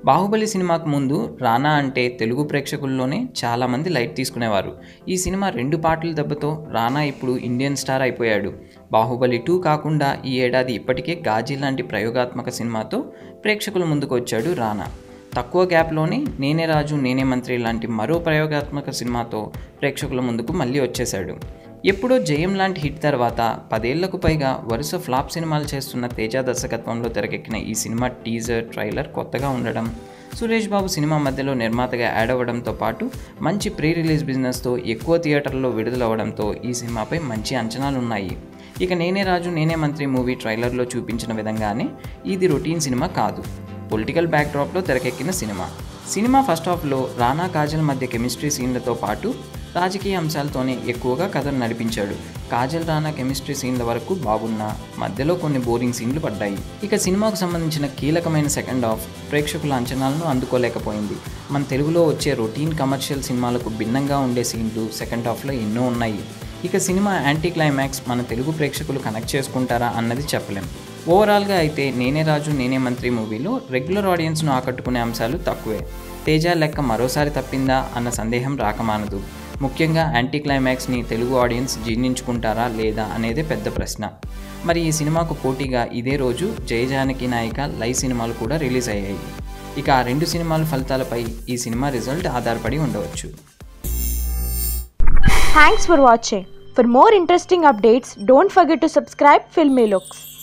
బాహుబలి సినిమాకు ముందు రానా అంటే తెలుగు ప్రేక్షకుల్లోనే చాలామంది లైట్ తీసుకునేవారు ఈ సినిమా రెండు పాటల దెబ్బతో రానా ఇప్పుడు ఇండియన్ స్టార్ అయిపోయాడు బాహుబలి టూ కాకుండా ఈ ఏడాది ఇప్పటికే గాజీ లాంటి ప్రయోగాత్మక సినిమాతో ప్రేక్షకుల ముందుకు వచ్చాడు రానా తక్కువ గ్యాప్లోనే నేనే రాజు నేనే మంత్రి లాంటి మరో ప్రయోగాత్మక సినిమాతో ప్రేక్షకుల ముందుకు మళ్ళీ వచ్చేశాడు ఎప్పుడో జయం లాంటి హిట్ తర్వాత పదేళ్లకు పైగా వరుస ఫ్లాప్ సినిమాలు చేస్తున్న తేజ దర్శకత్వంలో తెరకెక్కిన ఈ సినిమా టీజర్ ట్రైలర్ కొత్తగా ఉండడం సురేష్ బాబు సినిమా మధ్యలో నిర్మాతగా యాడ్ అవ్వడంతో పాటు మంచి ప్రీ రిలీజ్ బిజినెస్తో ఎక్కువ థియేటర్లో విడుదలవ్వడంతో ఈ సినిమాపై మంచి అంచనాలు ఉన్నాయి ఇక నేనే రాజు నేనే మంత్రి మూవీ ట్రైలర్లో చూపించిన విధంగానే ఇది రొటీన్ సినిమా కాదు పొలిటికల్ బ్యాక్డ్రాప్లో తెరకెక్కిన సినిమా సినిమా ఫస్ట్ హాఫ్లో రానా కాజల్ మధ్య కెమిస్ట్రీ సీన్లతో పాటు రాజకీయ అంశాలతోనే ఎక్కువగా కథను నడిపించాడు కాజల్ రానా కెమిస్ట్రీ సీన్ల వరకు బాగున్నా మధ్యలో కొన్ని బోరింగ్ సీన్లు పడ్డాయి ఇక సినిమాకు సంబంధించిన కీలకమైన సెకండ్ హాఫ్ ప్రేక్షకుల అంచనాలను అందుకోలేకపోయింది మన తెలుగులో వచ్చే రొటీన్ కమర్షియల్ సినిమాలకు భిన్నంగా ఉండే సీన్లు సెకండ్ హాఫ్లో ఎన్నో ఉన్నాయి ఇక సినిమా యాంటీ క్లైమాక్స్ మన తెలుగు ప్రేక్షకులు కనెక్ట్ చేసుకుంటారా అన్నది చెప్పలేం ఓవరాల్గా అయితే నేనే రాజు నేనే మంత్రి మూవీలో రెగ్యులర్ ఆడియన్స్ను ఆకట్టుకునే అంశాలు తక్కువే తేజ లెక్క మరోసారి తప్పిందా అన్న సందేహం రాకమానదు ముఖ్యంగా యాంటీ క్లైమాక్స్ని తెలుగు ఆడియన్స్ జీర్ణించుకుంటారా లేదా అనేదే పెద్ద ప్రశ్న మరి ఈ సినిమాకు పోటీగా ఇదే రోజు జయజానకి నాయిక లై సినిమాలు కూడా రిలీజ్ అయ్యాయి ఇక ఆ రెండు సినిమాల ఫలితాలపై ఈ సినిమా రిజల్ట్ ఆధారపడి ఉండవచ్చు Thanks for watching. For more interesting updates, don't forget to subscribe Filmy Looks.